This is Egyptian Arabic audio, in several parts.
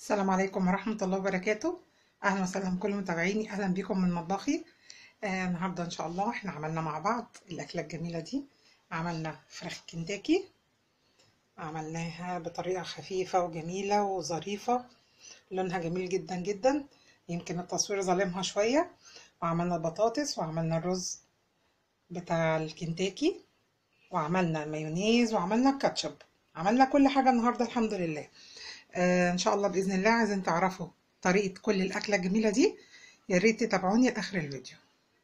السلام عليكم ورحمة الله وبركاته أهلا وسهلا بكل متابعيني أهلا بكم من مطبخي آه النهاردة إن شاء الله إحنا عملنا مع بعض الأكلة الجميلة دي عملنا فراخ كنتاكي عملناها بطريقة خفيفة وجميلة وظريفة لونها جميل جدا جدا يمكن التصوير ظالمها شوية وعملنا البطاطس وعملنا الرز بتاع الكنتاكي وعملنا المايونيز وعملنا الكاتشب عملنا كل حاجة النهاردة الحمد لله آه ان شاء الله باذن الله عايزين تعرفوا طريقه كل الاكله الجميله دي يا ريت تتابعوني لاخر الفيديو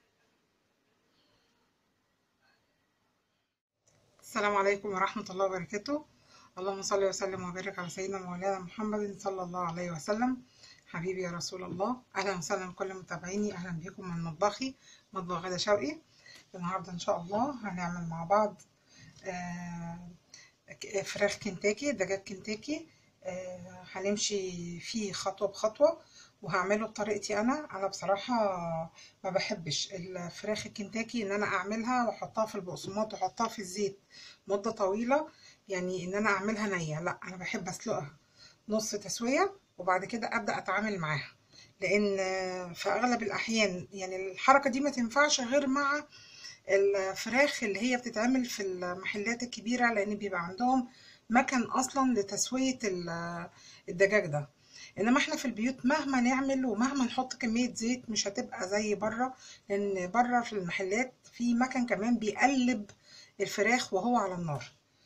السلام عليكم ورحمه الله وبركاته اللهم صل وسلم وبارك على سيدنا مولانا محمد صلى الله عليه وسلم حبيبي يا رسول الله اهلا وسهلا بكل متابعيني اهلا بكم من مطبخي مطبخ غدا شوقي النهارده ان شاء الله هنعمل مع بعض آه فراخ كنتاكي دجاج كنتاكي آه هنمشي فيه خطوة بخطوة وهعمله بطريقتي أنا أنا بصراحة ما بحبش الفراخ الكنتاكي إن أنا أعملها وأحطها في البقسماط وأحطها في الزيت مدة طويلة يعني إن أنا أعملها نية لا أنا بحب أسلقها نص تسوية وبعد كده أبدأ أتعامل معاها لأن في أغلب الأحيان يعني الحركة دي ما تنفعش غير مع الفراخ اللي هي بتتعمل في المحلات الكبيرة لأن بيبقى عندهم مكن اصلا لتسويه الدجاج ده انما احنا في البيوت مهما نعمل ومهما نحط كميه زيت مش هتبقى زي بره لان بره في المحلات في مكن كمان بيقلب الفراخ وهو على النار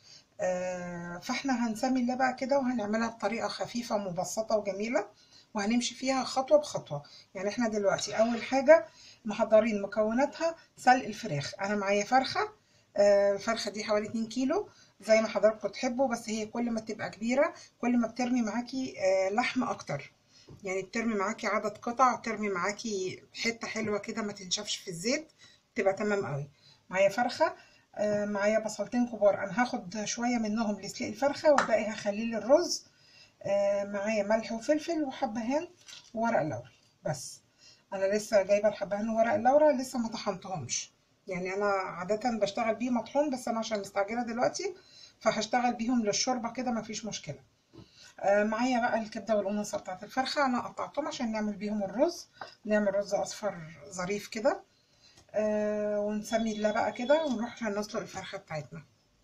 آه فاحنا هنسمي الله بقى كده وهنعملها بطريقه خفيفه ومبسطه وجميله وهنمشي فيها خطوه بخطوه يعني احنا دلوقتي اول حاجه محضرين مكوناتها سلق الفراخ انا معايا فرخه آه الفرخه دي حوالي 2 كيلو زي ما حضراتكم تحبوا بس هي كل ما تبقى كبيرة كل ما بترمي معاكي لحم أكتر يعني بترمي معاكي عدد قطع بترمي معاكي حتة حلوة كده ما تنشفش في الزيت تبقى تمام قوي معايا فرخة معايا بصلتين كبار أنا هاخد شوية منهم لسلق الفرخة والباقي هخليه للرز معايا ملح وفلفل وحبهان وورق لوري بس أنا لسه جايبة الحبهان وورق اللورة لسه ما طحنتهمش يعني انا عاده بشتغل بيه مطحون بس انا عشان مستعجله دلوقتي فهشتغل بيهم للشوربه كده مفيش مشكله آه معايا بقى الكبده والقنصه بتاعت الفرخه انا قطعتهم عشان نعمل بيهم الرز نعمل رز اصفر ظريف كده آه ونسمي الله بقى كده ونروح عشان نسلق الفرخه بتاعتنا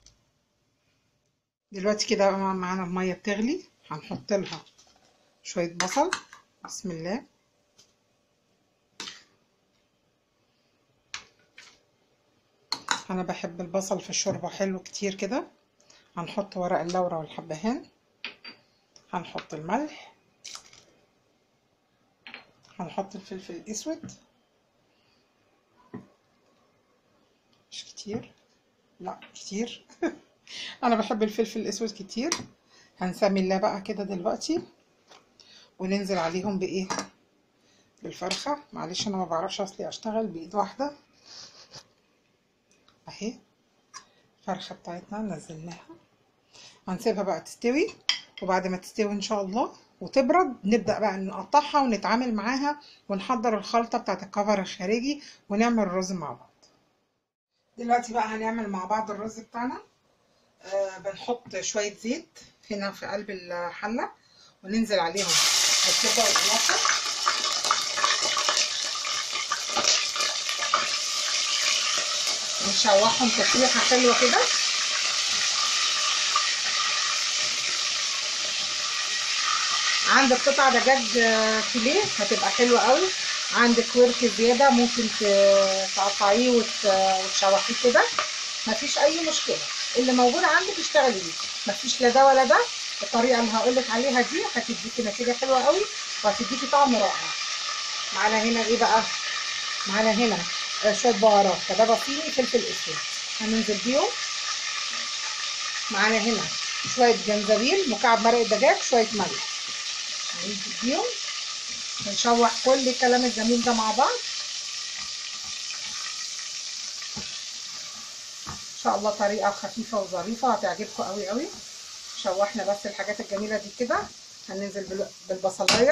دلوقتي كده معانا الميه بتغلي هنحط لها شويه بصل بسم الله انا بحب البصل في الشوربه حلو كتير كده هنحط ورق اللورة والحبهان هنحط الملح هنحط الفلفل الاسود مش كتير لا كتير انا بحب الفلفل الاسود كتير هنسمي الله بقى كده دلوقتي وننزل عليهم بايه بالفرخه معلش انا ما بعرفش اصلي اشتغل بايد واحده اهي الفرخه بتاعتنا نزلناها هنسيبها بقى تستوي وبعد ما تستوي ان شاء الله وتبرد نبدا بقى نقطعها ونتعامل معاها ونحضر الخلطه بتاعت الكفر الخارجي ونعمل الرز مع بعض دلوقتي بقى هنعمل مع بعض الرز بتاعنا آه بنحط شويه زيت هنا في قلب الحله وننزل عليهم بالكبده والقناصه نشوحهم تشويحه حلوه كده عندك قطع دجاج فيليه هتبقى حلوه قوي عندك ورك زياده ممكن تقطعيه وتشوحيه كده مفيش اي مشكله اللي موجود عندك اشتغلي بيه مفيش لا ده ولا ده الطريقه اللي هقولك عليها دي هتديكي نتيجه حلوه قوي وهتديكي طعم رائع معانا هنا ايه بقى معانا هنا شويه بهارات كبابه صيني فلفل اسود هننزل بيهم معانا هنا شويه جنزبيل مكعب مرق الدجاج شويه ملح هننزل بيهم ونشوح كل الكلام الجميل ده مع بعض ان شاء الله طريقه خفيفه وظريفه هتعجبكم قوي قوي شوحنا بس الحاجات الجميله دي كده هننزل بالبصلايه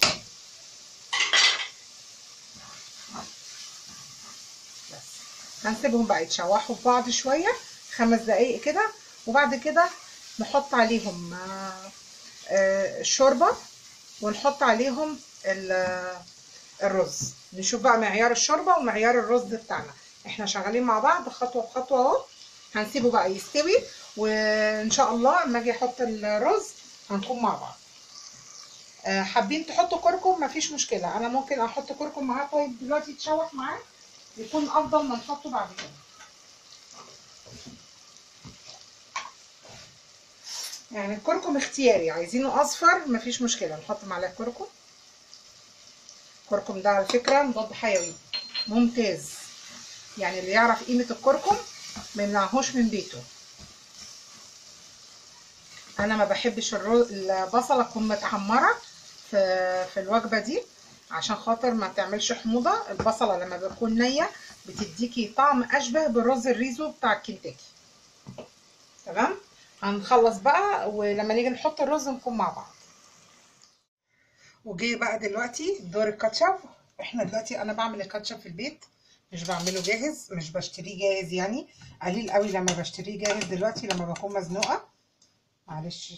هنسيبهم بقى يتشوحوا في بعض شويه خمس دقايق كده وبعد كده نحط عليهم الشوربه ونحط عليهم ال- الرز نشوف بقى معيار الشوربه ومعيار الرز بتاعنا احنا شغالين مع بعض خطوه بخطوه اهو هنسيبه بقى يستوي وان شاء الله اما اجي احط الرز هنكون مع بعض آه، حابين تحطوا كركم مفيش مشكله انا ممكن احط كركم معاه طيب دلوقتي يتشوح معاه يكون افضل ما نحطه بعد كده يعني الكركم اختياري عايزينه اصفر مفيش مشكله نحط معلقه كركم الكركم ده على فكره مضاد حيوي ممتاز يعني اللي يعرف قيمه الكركم ما يمنعهوش من بيته انا ما بحبش الرو... البصله تكون متحمره في في الوجبه دي عشان خاطر ما تعملش حموضه البصله لما بتكون نيه بتديكي طعم اشبه بالرز الريزو بتاع الكنتاكي تمام هنخلص بقى ولما نيجي نحط الرز نكون مع بعض وجاي بقى دلوقتي دور الكاتشب احنا دلوقتي انا بعمل الكاتشب في البيت مش بعمله جاهز مش بشتريه جاهز يعني قليل قوي لما بشتريه جاهز دلوقتي لما بكون مزنوقه معلش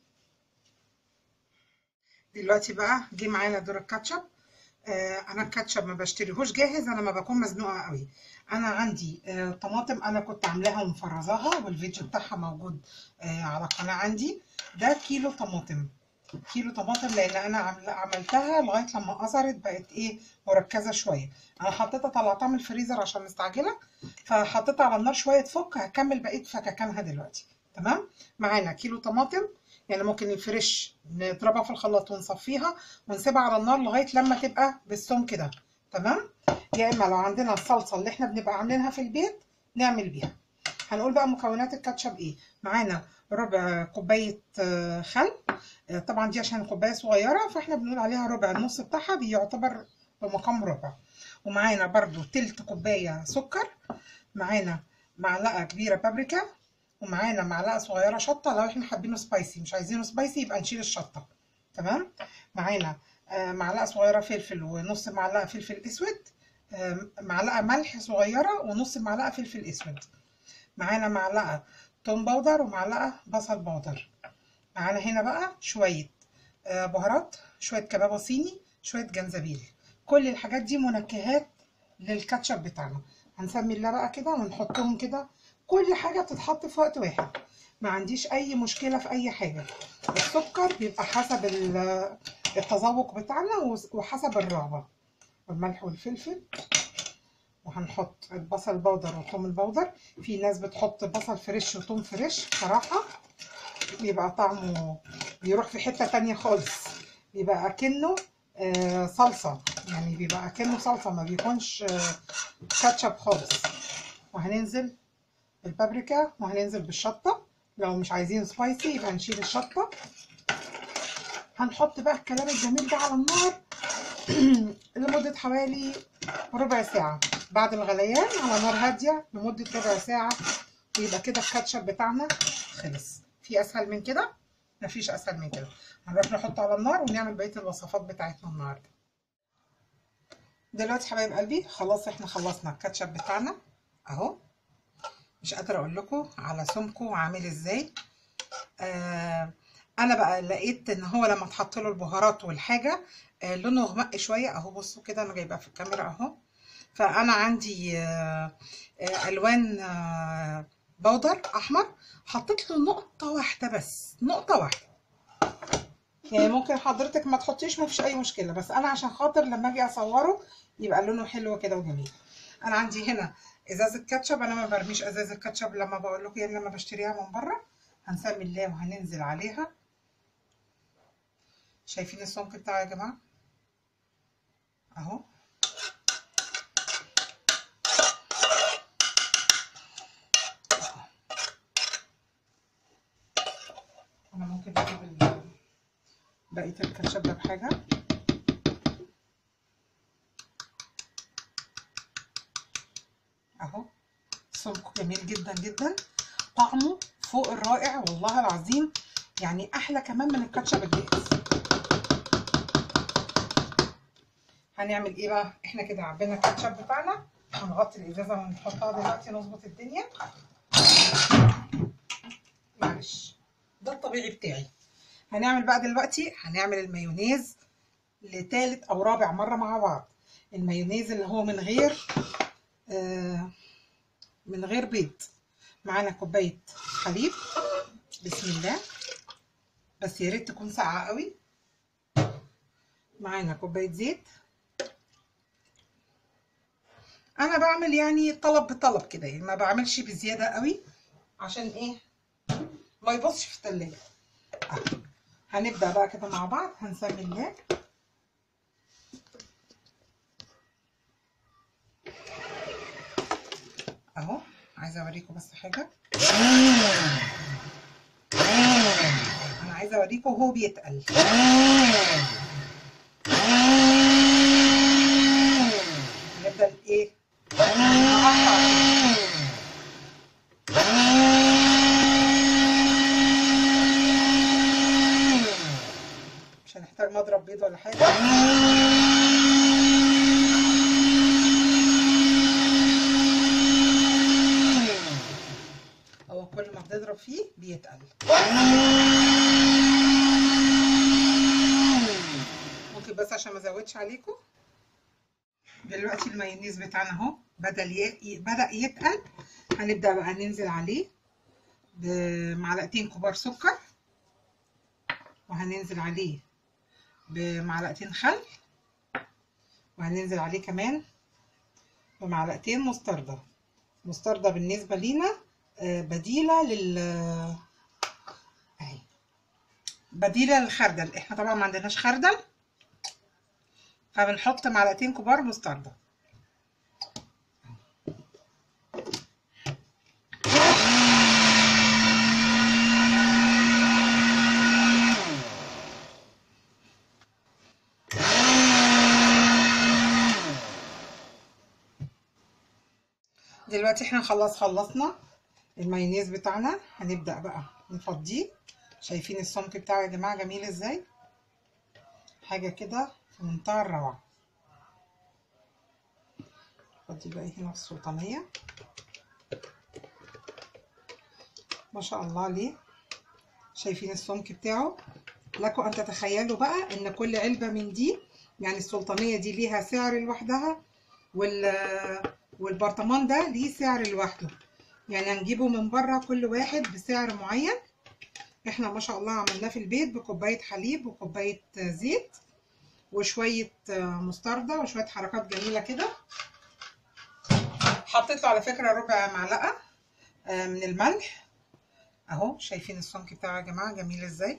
دلوقتي بقى جه معانا دور الكاتشب آه انا الكاتشب ما بشتريهوش جاهز انا ما بكون مزنوقه قوي انا عندي آه طماطم انا كنت عاملاها ومفرزاها والفيديو بتاعها موجود آه على القناه عندي ده كيلو طماطم كيلو طماطم لان انا عمل- عملتها لغايه لما قصرت بقت ايه مركزه شويه انا حطيتها طلعتها من الفريزر عشان مستعجله فحطيتها على النار شويه تفك هكمل بقيه فككانها دلوقتي تمام معانا كيلو طماطم يعني ممكن الفريش نضربها في الخلاط ونصفيها ونسيبها على النار لغايه لما تبقى بالسم كده تمام يا اما لو عندنا الصلصه اللي احنا بنبقى عاملينها في البيت نعمل بيها هنقول بقى مكونات الكاتشب ايه معانا ربع كوبايه آه، خل آه، طبعا دي عشان كوبايه صغيره فاحنا بنقول عليها ربع النص بتاعها بيعتبر بمقام ربع ومعانا برضو تلت كوبايه سكر معانا معلقه كبيره بابريكا ومعانا معلقه صغيره شطه لو احنا حابينه سبايسي مش عايزينه سبايسي يبقى نشيل الشطه تمام معانا آه، معلقه صغيره فلفل ونص معلقه فلفل اسود آه، معلقه ملح صغيره ونص معلقه فلفل اسود معانا معلقه توم باودر ومعلقه بصل باودر معانا هنا بقى شويه آه، بهارات شويه كبابه صيني شويه جنزبيل كل الحاجات دي منكهات للكاتشب بتاعنا هنسمي الله بقى كده ونحطهم كده كل حاجه بتتحط في وقت واحد ما عنديش اي مشكله في اي حاجه السكر بيبقى حسب ال- التذوق بتاعنا وس- وحسب الرغبه والملح والفلفل وهنحط البصل البودر والثوم البودر في ناس بتحط بصل فريش وثوم فريش بصراحه بيبقى طعمه بيروح في حته تانية خالص بيبقى اكنه آه، صلصه يعني بيبقى اكنه صلصه ما بيكونش آه، كاتشب خالص وهننزل بالبابريكا وهننزل بالشطه لو مش عايزين سبايسي يبقى نشيل الشطه هنحط بقى الكلام الجميل ده على النار لمدة حوالي ربع ساعة بعد الغليان على نار هادية لمدة ربع ساعة ويبقى كده الكاتشب بتاعنا خلص في أسهل من كده مفيش أسهل من كده هنروح نحطه على النار ونعمل بقية الوصفات بتاعتنا النهاردة دلوقتي حبايب قلبي خلاص احنا خلصنا الكاتشب بتاعنا اهو مش قادرة اقول لكم على سمكه عامل ازاي آه انا بقى لقيت ان هو لما اتحط له البهارات والحاجه آه لونه غمق شويه اهو بصوا كده انا جايباه في الكاميرا اهو فانا عندي آه آه الوان آه بودر احمر حطيت له نقطه واحده بس نقطه واحده يعني ممكن حضرتك ما تحطيش مفيش اي مشكله بس انا عشان خاطر لما اجي اصوره يبقى لونه حلو كده وجميل انا عندي هنا ازازه كاتشب انا ما برميش ازازه كاتشب لما بقول لكم يعني لما بشتريها من بره هنسمي الله وهننزل عليها شايفين السمك بتاعه يا جماعه اهو انا ممكن اجيب ال- بقيه الكاتشب ده بحاجه اهو سمكه جميل جدا جدا طعمه فوق الرائع والله العظيم يعني احلى كمان من الكاتشب الجاهز هنعمل ايه بقى احنا كده عبينا الكاتشب بتاعنا هنغطي الازازه ونحطها دلوقتي نظبط الدنيا معلش ده الطبيعي بتاعي هنعمل بقى دلوقتي هنعمل المايونيز لتالت او رابع مره مع بعض المايونيز اللي هو من غير آه من غير بيض معانا كوبايه حليب بسم الله بس يا ريت تكون ساقعه قوي معانا كوبايه زيت انا بعمل يعني طلب بطلب كده يعني ما بعملش بزياده قوي عشان ايه ما يبصش في التلاجة أهو. هنبدا بقى كده مع بعض هنسمي الله اهو عايزه اوريكم بس حاجه انا عايزه اوريكم وهو بيتقل نبدا ايه نقطع مش هنحتاج مضرب بيض ولا حاجه هو كل ما بنضرب فيه بيتقل ممكن بس عشان ما ازودش عليكم دلوقتي المايونيز بتاعنا اهو بدا ي... بدا يتقل هنبدا بقى ننزل عليه بمعلقتين كبار سكر وهننزل عليه بمعلقتين خل وهننزل عليه كمان بمعلقتين مستردة مستردة بالنسبة لينا آه، بديلة لل اهي بديلة للخردل احنا طبعا ما عندناش خردل فبنحط معلقتين كبار مستردة دلوقتي احنا خلاص خلصنا المايونيز بتاعنا هنبدأ بقى نفضيه شايفين السمك بتاعه يا جماعة جميل ازاي حاجة كده في منتهى الروعة فضي بقى هنا السلطانية ما شاء الله عليه شايفين السمك بتاعه لكم ان تتخيلوا بقى ان كل علبة من دي يعني السلطانية دي ليها سعر لوحدها وال والبرطمان ده ليه سعر لوحده يعني هنجيبه من بره كل واحد بسعر معين احنا ما شاء الله عملناه في البيت بكوباية حليب وكوباية زيت وشوية مستردة وشوية حركات جميلة كده حطيت له على فكرة ربع معلقة من الملح اهو شايفين السمك بتاعه يا جماعة جميل ازاي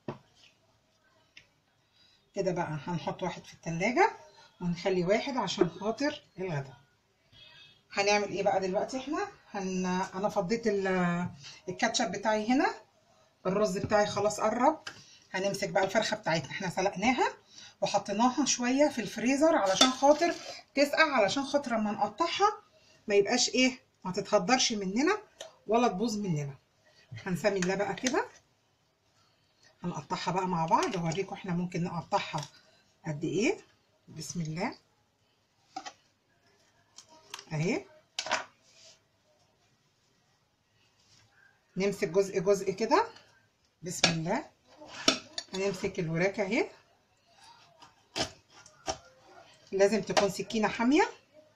كده بقى هنحط واحد في التلاجة ونخلي واحد عشان خاطر الغدا هنعمل ايه بقى دلوقتي احنا هن... انا فضيت ال... الكاتشب بتاعي هنا الرز بتاعي خلاص قرب هنمسك بقى الفرخه بتاعتنا احنا سلقناها وحطيناها شويه في الفريزر علشان خاطر تسقع علشان خاطر اما نقطعها ما يبقاش ايه ما تتهدرش مننا ولا تبوظ مننا هنسمي الله بقى كده هنقطعها بقى مع بعض اوريكم احنا ممكن نقطعها قد ايه بسم الله اهي نمسك جزء جزء كده بسم الله هنمسك الوراك اهي لازم تكون سكينة حامية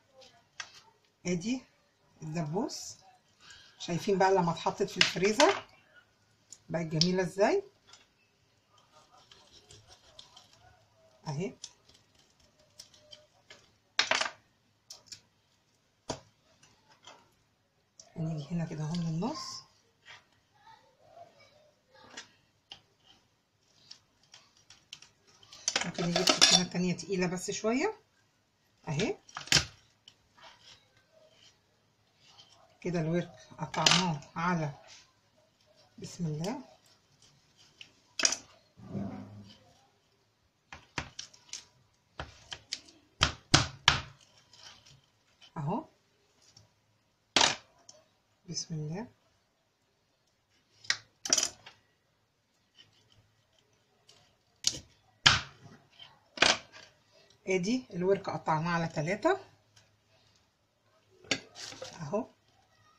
ادي الدبوس شايفين بقى لما اتحطت في الفريزر بقت جميلة ازاي اهي هنيجي هنا كده اهو من النص ممكن نجيب سكينة تانية تقيلة بس شوية اهي كده الورك قطعناه على بسم الله اهو بسم الله ادي الورك قطعناه على ثلاثة اهو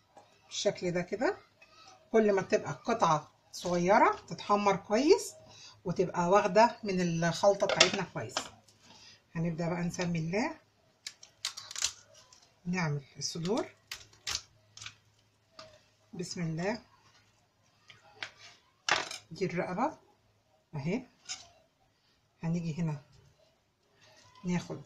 بالشكل ده كده كل ما تبقى قطعة صغيرة تتحمر كويس وتبقى واخده من الخلطه بتاعتنا كويس هنبدا بقى نسمي الله نعمل الصدور بسم الله دي الرقبه اهي هنيجي هنا ناخد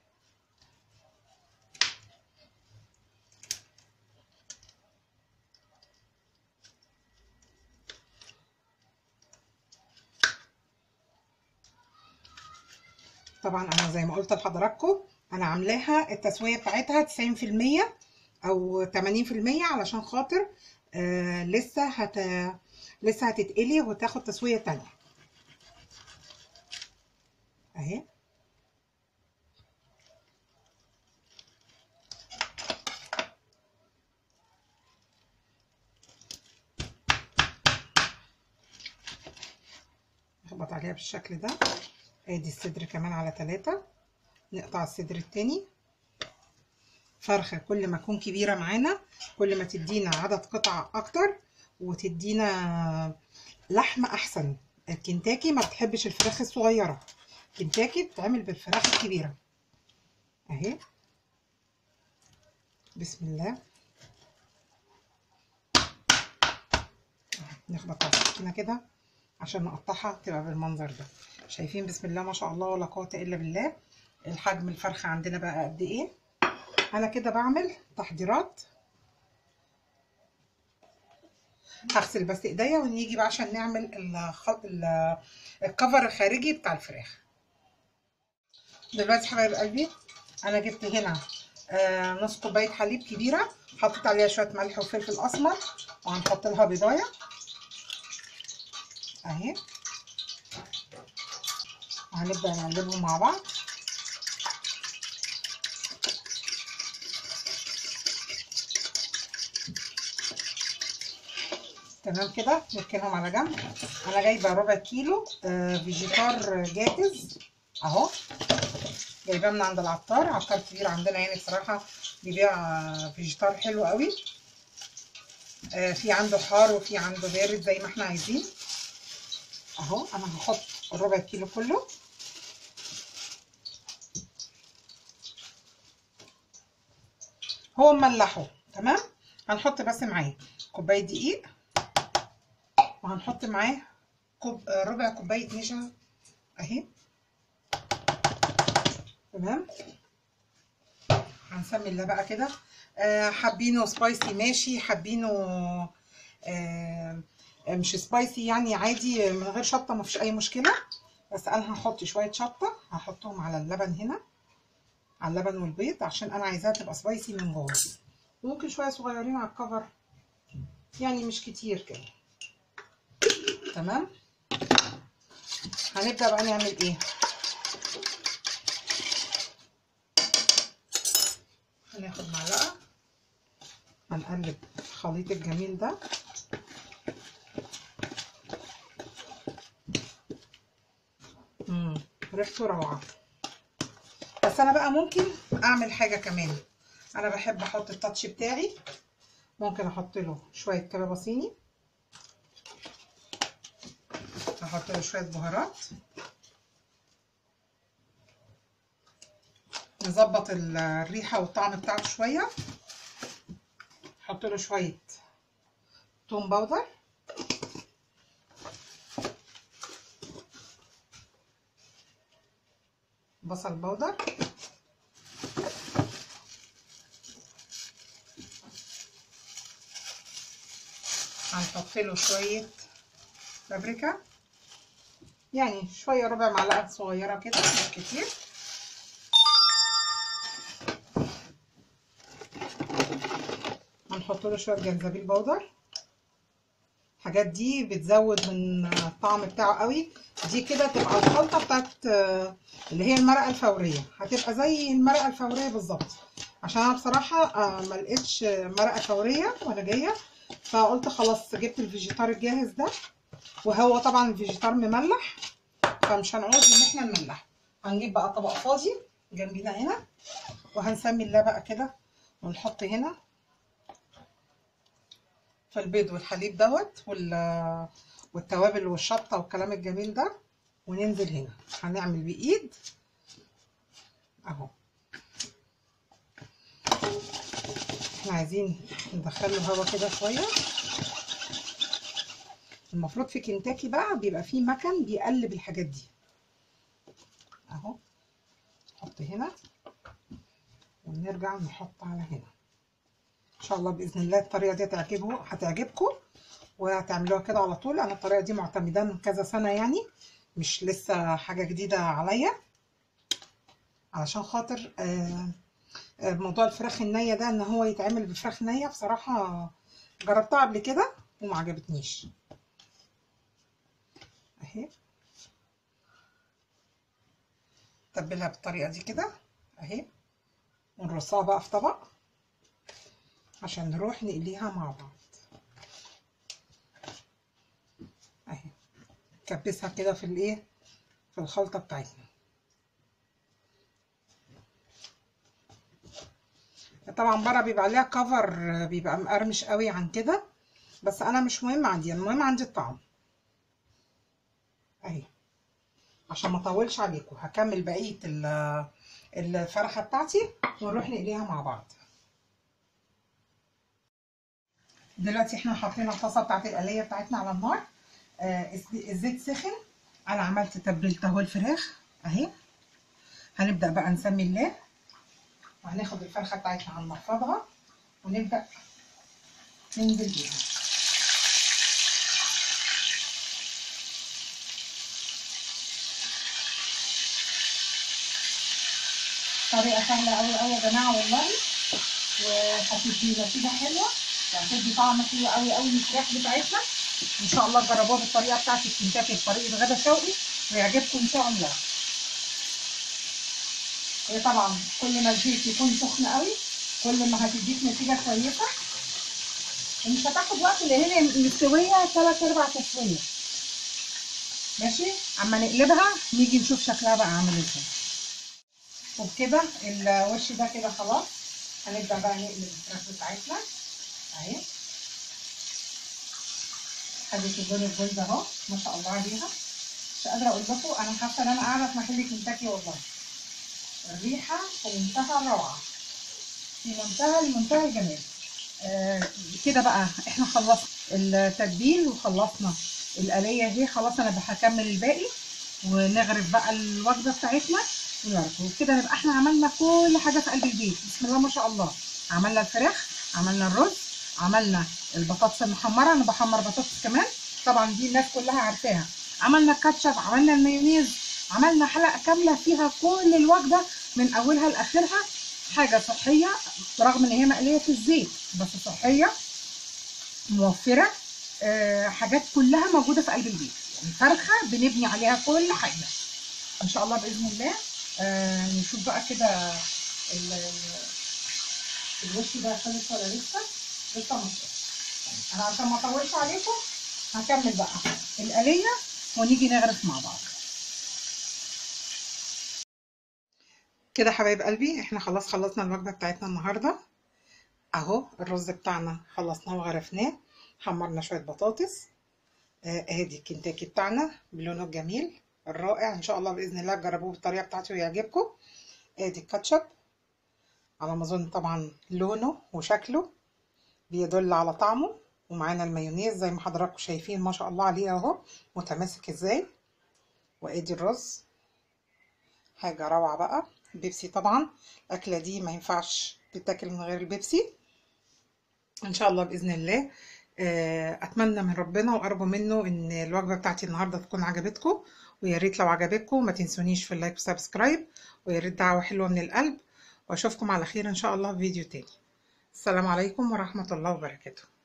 طبعا انا زي ما قلت لحضراتكم انا عاملاها التسويه بتاعتها 90% او 80% علشان خاطر آه لسه هت لسه هتتقلي وتاخد تسويه تانية اهي نخبط عليها بالشكل ده ادي الصدر كمان على ثلاثة نقطع الصدر التاني فرخة كل ما تكون كبيرة معانا كل ما تدينا عدد قطع اكتر وتدينا لحمة احسن الكنتاكي ما بتحبش الفراخ الصغيرة كنتاكي بتتعمل بالفراخ الكبيرة اهي بسم الله نخبط على السكينة كده عشان نقطعها تبقى بالمنظر ده شايفين بسم الله ما شاء الله ولا قوة الا بالله الحجم الفرخة عندنا بقى قد ايه انا كده بعمل تحضيرات هغسل بس ايديا ونيجي بقى عشان نعمل الخط الكفر الخارجي بتاع الفراخ دلوقتي حبايب قلبي انا جبت هنا آه نص كوبايه حليب كبيره حطيت عليها شويه ملح وفلفل اسمر وهنحط لها بيضايه اهي وهنبدا نقلبهم مع بعض تمام كده نركنهم على جنب انا جايبه ربع كيلو آه فيجيتار جاهز اهو جايباه من عند العطار عطار كبير عندنا يعني بصراحه بيبيع فيجيتار حلو قوي آه في عنده حار وفي عنده بارد زي ما احنا عايزين اهو انا هحط الربع كيلو كله هو مملحه تمام هنحط بس معاه كوبايه دقيق وهنحط معاه كوب ربع كوبايه نشا اهي تمام هنسمي الله بقى كده آه حابينه سبايسي ماشي حابينه آه مش سبايسي يعني عادي من غير شطه مفيش اي مشكله بس انا هحط شويه شطه هحطهم على اللبن هنا على اللبن والبيض عشان انا عايزاها تبقى سبايسي من جوه ممكن شويه صغيرين على الكفر يعني مش كتير كده تمام هنبدا بقى نعمل ايه هناخد معلقه هنقلب الخليط الجميل ده امم ريحته روعه بس انا بقى ممكن اعمل حاجه كمان انا بحب احط التاتش بتاعي ممكن احط له شويه كبابه صيني احط له شويه بهارات نظبط الريحه والطعم بتاعته شويه احط له شويه توم باودر بصل باودر هنحط له شويه بابريكا يعني شويه ربع معلقه صغيره كده مش كتير هنحط له شويه جنزبيل بودر الحاجات دي بتزود من الطعم بتاعه قوي دي كده تبقى الخلطه بتاعت اللي هي المرقه الفوريه هتبقى زي المرقه الفوريه بالظبط عشان انا بصراحه ما لقيتش مرقه فوريه وانا جايه فقلت خلاص جبت الفيجيتار الجاهز ده وهو طبعا الفيجيتار مملح فمش هنعوز ان احنا نملح هنجيب بقى طبق فاضي جنبينا هنا وهنسمي الله بقى كده ونحط هنا في البيض والحليب دوت وال والتوابل والشطه والكلام الجميل ده وننزل هنا هنعمل بايد اهو احنا عايزين ندخله هوا كده شويه المفروض في كنتاكي بقى بيبقى فيه مكن بيقلب الحاجات دي اهو نحط هنا ونرجع نحط على هنا ان شاء الله باذن الله الطريقه دي هتعجبه هتعجبكم وهتعملوها كده على طول انا الطريقه دي معتمدة من كذا سنه يعني مش لسه حاجه جديده عليا علشان خاطر آه موضوع الفراخ النيه ده ان هو يتعمل بفراخ نيه بصراحه جربتها قبل كده وما عجبتنيش اهي تبلها بالطريقه دي كده اهي ونرصها بقى في طبق عشان نروح نقليها مع بعض اهي نكبسها كده في الايه في الخلطه بتاعتنا طبعا بره بيبقى عليها كفر بيبقى مقرمش قوي عن كده بس انا مش مهم عندي المهم عندي الطعم اهي عشان ما اطولش عليكم هكمل بقيه الفرخه بتاعتي ونروح نقليها مع بعض دلوقتي احنا حاطين الطاسه بتاعت القليه بتاعتنا على النار آه الزيت سخن انا عملت تبلت اهو الفراخ اهي هنبدا بقى نسمي الله وهناخد الفرخه بتاعتنا هننفضها ونبدا ننزل بيها طريقه سهله قوي قوي يا جماعه والله وهتدي نتيجه حلوه وهتدي طعم حلو قوي قوي للفراخ بتاعتنا ان شاء الله تجربوها بالطريقه بتاعت الكنتاكي بطريقه غدا شوقي ويعجبكم ان شاء الله هي طبعا كل ما الزيت يكون سخن قوي كل ما هتديك نتيجه كويسه ومش هتاخد وقت لان هي مستويه ثلاث ارباع تسويه ماشي اما نقلبها نيجي نشوف شكلها بقى عامل ازاي وبكده الوش ده كده خلاص هنبدا بقى نقلب الفراخ بتاعتنا اهي خدت اللون الجولد اهو ما شاء الله عليها مش قادره اقول لكم انا حاسه ان انا قاعده في محل كنتاكي والله الريحه في منتهى الروعه في منتهى المنتهى الجمال آه كده بقى احنا خلصنا التتبيل وخلصنا القليه اهي خلاص انا هكمل الباقي ونغرف بقى الوجبه بتاعتنا ونعرف وكده نبقى احنا عملنا كل حاجه في قلب البيت بسم الله ما شاء الله عملنا الفراخ عملنا الرز عملنا البطاطس المحمره انا بحمر بطاطس كمان طبعا دي الناس كلها عارفاها عملنا الكاتشب عملنا المايونيز عملنا حلقه كامله فيها كل الوجبه من اولها لاخرها حاجه صحيه رغم ان هي مقليه في الزيت بس صحيه موفره أه حاجات كلها موجوده في قلب البيت يعني فرخه بنبني عليها كل حاجه ان شاء الله باذن الله أه نشوف بقى كده الوش ده خلص ولا لسه لسه مش انا عشان ما اطولش عليكم هكمل بقى القليه ونيجي نغرف مع بعض كده حبايب قلبي احنا خلاص خلصنا الوجبه بتاعتنا النهارده اهو الرز بتاعنا خلصناه وغرفناه حمرنا شويه بطاطس ادي آه الكنتاكي بتاعنا بلونه الجميل الرائع ان شاء الله باذن الله تجربوه بالطريقه بتاعتي ويعجبكم ادي الكاتشب على ما اظن طبعا لونه وشكله بيدل على طعمه ومعانا المايونيز زي ما حضراتكم شايفين ما شاء الله عليه اهو متماسك ازاي وادي الرز حاجه روعه بقى بيبسي طبعا الاكله دي ما ينفعش تتاكل من غير البيبسي ان شاء الله باذن الله اتمنى من ربنا وارجو منه ان الوجبه بتاعتي النهارده تكون عجبتكم ويا ريت لو عجبتكم ما تنسونيش في اللايك وسبسكرايب ويا ريت دعوه حلوه من القلب واشوفكم على خير ان شاء الله في فيديو تاني السلام عليكم ورحمه الله وبركاته